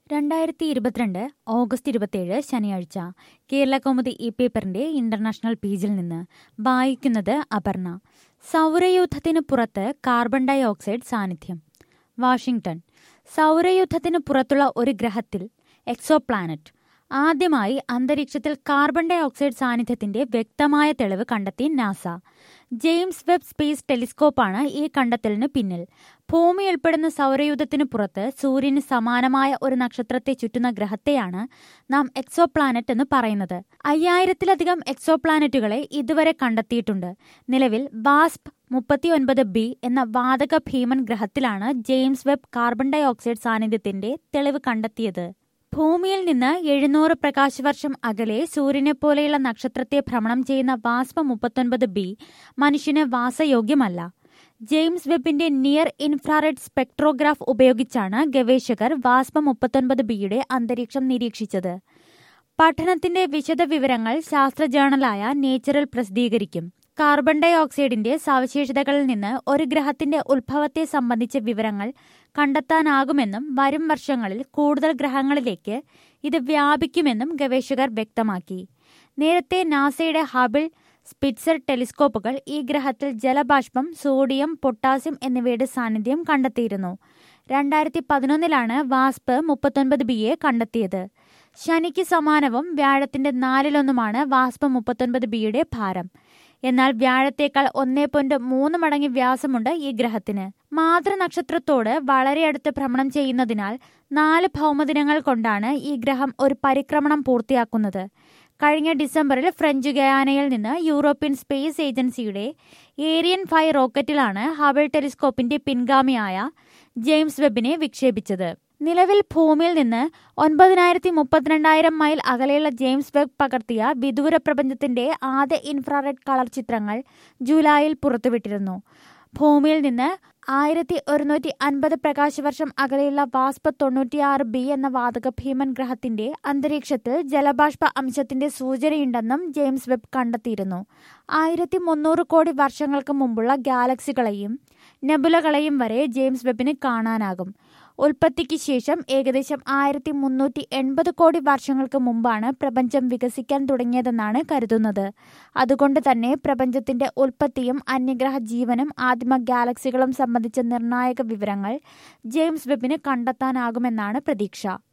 രണ്ടായിരത്തി ഇരുപത്തിരണ്ട് ഓഗസ്റ്റ് ഇരുപത്തിയേഴ് ശനിയാഴ്ച കേരള കൗമുദി ഇ പേപ്പറിന്റെ ഇന്റർനാഷണൽ പേജിൽ നിന്ന് വായിക്കുന്നത് അപർണ സൗരയൂഥത്തിന് പുറത്ത് കാർബൺ ഡൈ ഓക്സൈഡ് സാന്നിധ്യം വാഷിംഗ്ടൺ സൗരയൂഥത്തിന് പുറത്തുള്ള ഒരു ഗ്രഹത്തിൽ എക്സോപ്ലാനറ്റ് ആദ്യമായി അന്തരീക്ഷത്തിൽ കാർബൺ ഡൈ ഓക്സൈഡ് സാന്നിധ്യത്തിന്റെ വ്യക്തമായ തെളിവ് കണ്ടെത്തി നാസ ജെയിംസ് വെബ് സ്പേസ് ടെലിസ്കോപ്പാണ് ഈ കണ്ടെത്തലിന് പിന്നിൽ ഭൂമി ഉൾപ്പെടുന്ന സൗരയൂഥത്തിന് പുറത്ത് സൂര്യന് സമാനമായ ഒരു നക്ഷത്രത്തെ ചുറ്റുന്ന ഗ്രഹത്തെയാണ് നാം എക്സോപ്ലാനറ്റ് എന്ന് പറയുന്നത് അയ്യായിരത്തിലധികം എക്സോപ്ലാനറ്റുകളെ ഇതുവരെ കണ്ടെത്തിയിട്ടുണ്ട് നിലവിൽ വാസ്പ് മുപ്പത്തിയൊൻപത് ബി എന്ന വാതക ഭീമൻ ഗ്രഹത്തിലാണ് James Webb carbon dioxide സാന്നിധ്യത്തിന്റെ തെളിവ് കണ്ടെത്തിയത് ഭൂമിയിൽ നിന്ന് എഴുന്നൂറ് പ്രകാശവർഷം അകലെ സൂര്യനെ പോലെയുള്ള നക്ഷത്രത്തെ ഭ്രമണം ചെയ്യുന്ന വാസ്പ മുപ്പത്തൊൻപത് ബി മനുഷ്യന് വാസയോഗ്യമല്ല ജെയിംസ് വെബിന്റെ നിയർ ഇൻഫ്രാറെഡ് സ്പെക്ട്രോഗ്രാഫ് ഉപയോഗിച്ചാണ് ഗവേഷകർ വാസ്പ മുപ്പത്തൊൻപത് ബിയുടെ അന്തരീക്ഷം നിരീക്ഷിച്ചത് പഠനത്തിന്റെ വിശദ വിവരങ്ങൾ ശാസ്ത്ര ജേണലായ നേച്ചറിൽ പ്രസിദ്ധീകരിക്കും കാർബൺ ഡൈ ഓക്സൈഡിന്റെ സവിശേഷതകളിൽ നിന്ന് ഒരു ഗ്രഹത്തിന്റെ ഉത്ഭവത്തെ സംബന്ധിച്ച വിവരങ്ങൾ കണ്ടെത്താനാകുമെന്നും വരും വർഷങ്ങളിൽ കൂടുതൽ ഗ്രഹങ്ങളിലേക്ക് ഇത് വ്യാപിക്കുമെന്നും ഗവേഷകർ വ്യക്തമാക്കി നേരത്തെ നാസയുടെ ഹബിൾ സ്പിറ്റ്സർ ടെലിസ്കോപ്പുകൾ ഈ ഗ്രഹത്തിൽ ജലബാഷ്പം സോഡിയം പൊട്ടാസ്യം എന്നിവയുടെ സാന്നിധ്യം കണ്ടെത്തിയിരുന്നു രണ്ടായിരത്തി പതിനൊന്നിലാണ് വാസ്പ് മുപ്പത്തൊൻപത് ബിയെ കണ്ടെത്തിയത് ശനിക്ക് സമാനവും വ്യാഴത്തിന്റെ നാലിലൊന്നുമാണ് വാസ്പ മുപ്പത്തൊൻപത് ബിയുടെ ഭാരം എന്നാൽ വ്യാഴത്തേക്കാൾ ഒന്നേ പോയിന്റ് മൂന്ന് മടങ്ങ് വ്യാസമുണ്ട് ഈ ഗ്രഹത്തിന് മാതൃനക്ഷത്രത്തോട് വളരെ അടുത്ത് ഭ്രമണം ചെയ്യുന്നതിനാൽ നാല് ഭൗമദിനങ്ങൾ കൊണ്ടാണ് ഈ ഗ്രഹം ഒരു പരിക്രമണം പൂർത്തിയാക്കുന്നത് കഴിഞ്ഞ ഡിസംബറിൽ ഫ്രഞ്ച് ഗയാനയിൽ നിന്ന് യൂറോപ്യൻ സ്പേസ് ഏജൻസിയുടെ ഏരിയൻ ഫൈവ് റോക്കറ്റിലാണ് ഹബിൾ ടെലിസ്കോപ്പിന്റെ പിൻഗാമിയായ ജെയിംസ് വെബിനെ വിക്ഷേപിച്ചത് നിലവിൽ ഭൂമിയിൽ നിന്ന് ഒൻപതിനായിരത്തി മുപ്പത്തിരണ്ടായിരം മൈൽ അകലെയുള്ള ജെയിംസ് വെബ് പകർത്തിയ വിദൂര പ്രപഞ്ചത്തിന്റെ ആദ്യ ഇൻഫ്രാറെഡ് കളർ ചിത്രങ്ങൾ ജൂലൈയിൽ പുറത്തുവിട്ടിരുന്നു ഭൂമിയിൽ നിന്ന് ആയിരത്തി ഒരുന്നൂറ്റി അൻപത് പ്രകാശവർഷം അകലെയുള്ള വാസ്പ തൊണ്ണൂറ്റിയാറ് ബി എന്ന വാതക ഭീമൻ ഗ്രഹത്തിന്റെ അന്തരീക്ഷത്തിൽ ജലബാഷ്പ അംശത്തിന്റെ സൂചനയുണ്ടെന്നും ജെയിംസ് വെബ് കണ്ടെത്തിയിരുന്നു ആയിരത്തി മുന്നൂറ് കോടി വർഷങ്ങൾക്ക് മുമ്പുള്ള ഗാലക്സികളെയും നെബുലകളെയും വരെ ജെയിംസ് വെബിന് കാണാനാകും ഉൽപ്പത്തിക്ക് ശേഷം ഏകദേശം ആയിരത്തി മുന്നൂറ്റി എൺപത് കോടി വർഷങ്ങൾക്ക് മുമ്പാണ് പ്രപഞ്ചം വികസിക്കാൻ തുടങ്ങിയതെന്നാണ് കരുതുന്നത് അതുകൊണ്ട് തന്നെ പ്രപഞ്ചത്തിന്റെ ഉൽപ്പത്തിയും അന്യഗ്രഹ ജീവനും ആദിമ ഗാലക്സികളും സംബന്ധിച്ച നിർണായക വിവരങ്ങൾ ജെയിംസ് വെബിന് കണ്ടെത്താനാകുമെന്നാണ് പ്രതീക്ഷ